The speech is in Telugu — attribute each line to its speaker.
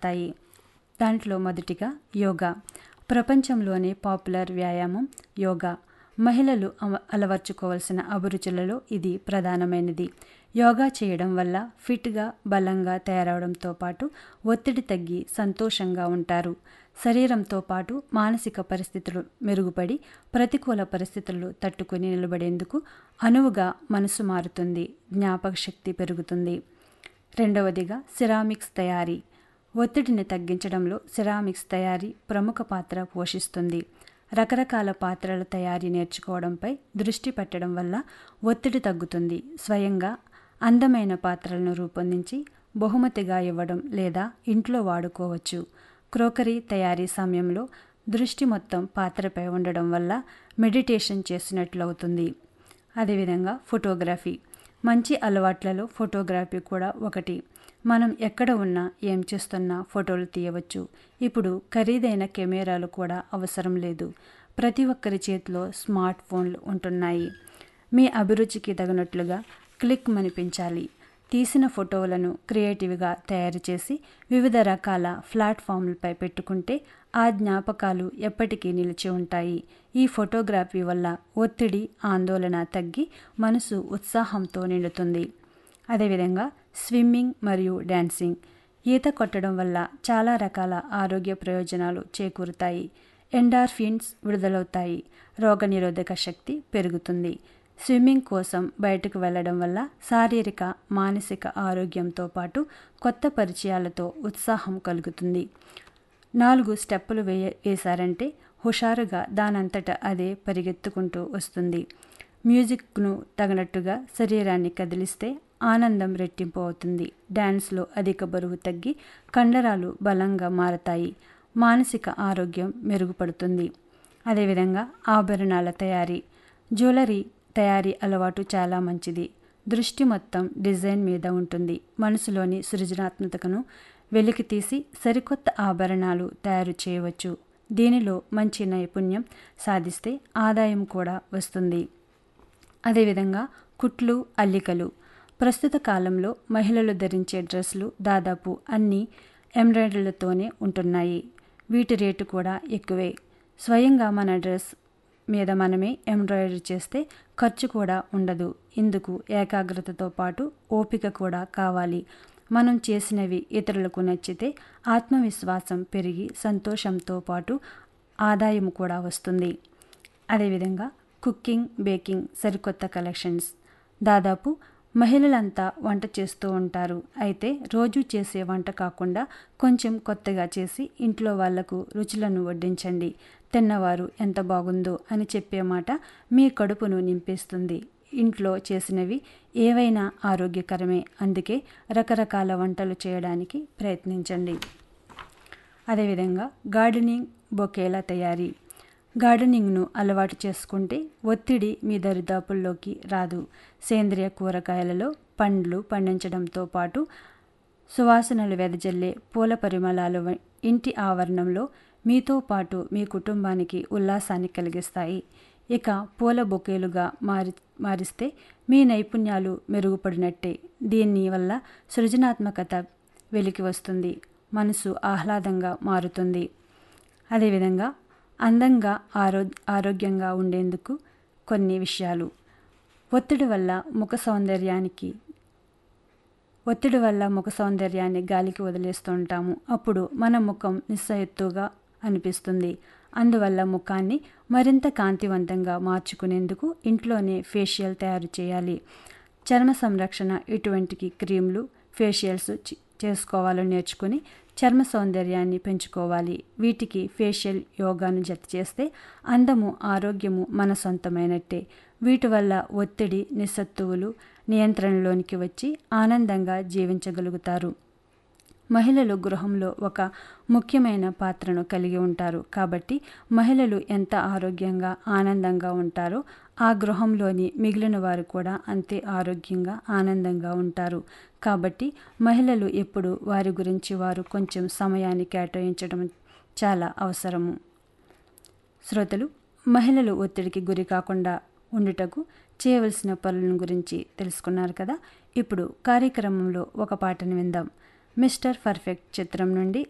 Speaker 1: వస్తాయి దాంట్లో మొదటిగా యోగా ప్రపంచంలోనే పాపులర్ వ్యాయామం యోగా మహిళలు అవ- అలవర్చుకోవాల్సిన అభిరుచులలో ఇది ప్రధానమైనది యోగా చేయడం వల్ల ఫిట్గా బలంగా తయారవడంతో పాటు ఒత్తిడి తగ్గి సంతోషంగా ఉంటారు శరీరంతో పాటు మానసిక పరిస్థితులు మెరుగుపడి ప్రతికూల పరిస్థితులు తట్టుకుని నిలబడేందుకు అనువుగా మనసు మారుతుంది జ్ఞాపక శక్తి పెరుగుతుంది రెండవదిగా సిరామిక్స్ తయారీ ఒత్తిడిని తగ్గించడంలో సిరామిక్స్ తయారీ ప్రముఖ పాత్ర పోషిస్తుంది రకరకాల పాత్రల తయారీ నేర్చుకోవడంపై దృష్టి పెట్టడం వల్ల ఒత్తిడి తగ్గుతుంది స్వయంగా అందమైన పాత్రలను రూపొందించి బహుమతిగా ఇవ్వడం లేదా ఇంట్లో వాడుకోవచ్చు క్రోకరీ తయారీ సమయంలో దృష్టి మొత్తం పాత్రపై ఉండడం వల్ల మెడిటేషన్ చేసినట్లు అవుతుంది అదేవిధంగా ఫోటోగ్రఫీ మంచి అలవాట్లలో ఫోటోగ్రఫీ కూడా ఒకటి మనం ఎక్కడ ఉన్నా ఏం చేస్తున్నా ఫోటోలు తీయవచ్చు ఇప్పుడు ఖరీదైన కెమెరాలు కూడా అవసరం లేదు ప్రతి ఒక్కరి చేతిలో స్మార్ట్ ఫోన్లు ఉంటున్నాయి మీ అభిరుచికి తగినట్లుగా క్లిక్ మనిపించాలి తీసిన ఫోటోలను క్రియేటివ్గా తయారు చేసి వివిధ రకాల ప్లాట్ఫామ్లపై పెట్టుకుంటే ఆ జ్ఞాపకాలు ఎప్పటికీ నిలిచి ఉంటాయి ఈ ఫోటోగ్రఫీ వల్ల ఒత్తిడి ఆందోళన తగ్గి మనసు ఉత్సాహంతో నిండుతుంది అదేవిధంగా స్విమ్మింగ్ మరియు డ్యాన్సింగ్ ఈత కొట్టడం వల్ల చాలా రకాల ఆరోగ్య ప్రయోజనాలు చేకూరుతాయి ఎండార్ఫిన్స్ విడుదలవుతాయి రోగనిరోధక శక్తి పెరుగుతుంది స్విమ్మింగ్ కోసం బయటకు వెళ్ళడం వల్ల శారీరక మానసిక ఆరోగ్యంతో పాటు కొత్త పరిచయాలతో ఉత్సాహం కలుగుతుంది నాలుగు స్టెప్పులు వేయ వేశారంటే హుషారుగా దానంతట అదే పరిగెత్తుకుంటూ వస్తుంది మ్యూజిక్ను తగినట్టుగా శరీరాన్ని కదిలిస్తే ఆనందం రెట్టింపు అవుతుంది డ్యాన్స్లో అధిక బరువు తగ్గి కండరాలు బలంగా మారతాయి మానసిక ఆరోగ్యం మెరుగుపడుతుంది అదేవిధంగా ఆభరణాల తయారీ జ్యువెలరీ తయారీ అలవాటు చాలా మంచిది దృష్టి మొత్తం డిజైన్ మీద ఉంటుంది మనసులోని సృజనాత్మకతను వెలికి తీసి సరికొత్త ఆభరణాలు తయారు చేయవచ్చు దీనిలో మంచి నైపుణ్యం సాధిస్తే ఆదాయం కూడా వస్తుంది అదేవిధంగా కుట్లు అల్లికలు ప్రస్తుత కాలంలో మహిళలు ధరించే డ్రెస్సులు దాదాపు అన్నీ ఎంబ్రాయిడరీలతోనే ఉంటున్నాయి వీటి రేటు కూడా ఎక్కువే స్వయంగా మన డ్రెస్ మీద మనమే ఎంబ్రాయిడరీ చేస్తే ఖర్చు కూడా ఉండదు ఇందుకు ఏకాగ్రతతో పాటు ఓపిక కూడా కావాలి మనం చేసినవి ఇతరులకు నచ్చితే ఆత్మవిశ్వాసం పెరిగి సంతోషంతో పాటు ఆదాయం కూడా వస్తుంది అదేవిధంగా కుకింగ్ బేకింగ్ సరికొత్త కలెక్షన్స్ దాదాపు మహిళలంతా వంట చేస్తూ ఉంటారు అయితే రోజు చేసే వంట కాకుండా కొంచెం కొత్తగా చేసి ఇంట్లో వాళ్లకు రుచులను వడ్డించండి తిన్నవారు ఎంత బాగుందో అని చెప్పే మాట మీ కడుపును నింపేస్తుంది ఇంట్లో చేసినవి ఏవైనా ఆరోగ్యకరమే అందుకే రకరకాల వంటలు చేయడానికి ప్రయత్నించండి అదేవిధంగా గార్డెనింగ్ బొకేల తయారీ గార్డెనింగ్ను అలవాటు చేసుకుంటే ఒత్తిడి మీ దరిదాపుల్లోకి రాదు సేంద్రియ కూరగాయలలో పండ్లు పండించడంతో పాటు సువాసనలు వెదజల్లే పూల పరిమళాలు వ- ఇంటి ఆవరణంలో మీతో పాటు మీ కుటుంబానికి ఉల్లాసాన్ని కలిగిస్తాయి ఇక పూల బొకేలుగా మారి మారిస్తే మీ నైపుణ్యాలు మెరుగుపడినట్టే దీని వల్ల సృజనాత్మకత వెలికి వస్తుంది మనసు ఆహ్లాదంగా మారుతుంది అదేవిధంగా అందంగా ఆరో ఆరోగ్యంగా ఉండేందుకు కొన్ని విషయాలు ఒత్తిడి వల్ల ముఖ సౌందర్యానికి ఒత్తిడి వల్ల ముఖ సౌందర్యాన్ని గాలికి వదిలేస్తూ ఉంటాము అప్పుడు మన ముఖం నిస్సయత్తుగా అనిపిస్తుంది అందువల్ల ముఖాన్ని మరింత కాంతివంతంగా మార్చుకునేందుకు ఇంట్లోనే ఫేషియల్ తయారు చేయాలి చర్మ సంరక్షణ ఇటువంటి క్రీమ్లు ఫేషియల్స్ చే- చేసుకోవాలో నేర్చుకుని చర్మ సౌందర్యాన్ని పెంచుకోవాలి వీటికి ఫేషియల్ యోగాను జత చేస్తే అందము ఆరోగ్యము మన సొంతమైనట్టే వీటి వల్ల ఒత్తిడి నిస్సత్తువులు నియంత్రణలోనికి వచ్చి ఆనందంగా జీవించగలుగుతారు మహిళలు గృహంలో ఒక ముఖ్యమైన పాత్రను కలిగి ఉంటారు కాబట్టి మహిళలు ఎంత ఆరోగ్యంగా ఆనందంగా ఉంటారో ఆ గృహంలోని మిగిలిన వారు కూడా అంతే ఆరోగ్యంగా ఆనందంగా ఉంటారు కాబట్టి మహిళలు ఎప్పుడు వారి గురించి వారు కొంచెం సమయాన్ని కేటాయించడం చాలా అవసరము శ్రోతలు మహిళలు ఒత్తిడికి గురి కాకుండా ఉండుటకు చేయవలసిన పనుల గురించి తెలుసుకున్నారు కదా ఇప్పుడు కార్యక్రమంలో ఒక పాటను విందాం మిస్టర్ పర్ఫెక్ట్ చిత్రం నుండి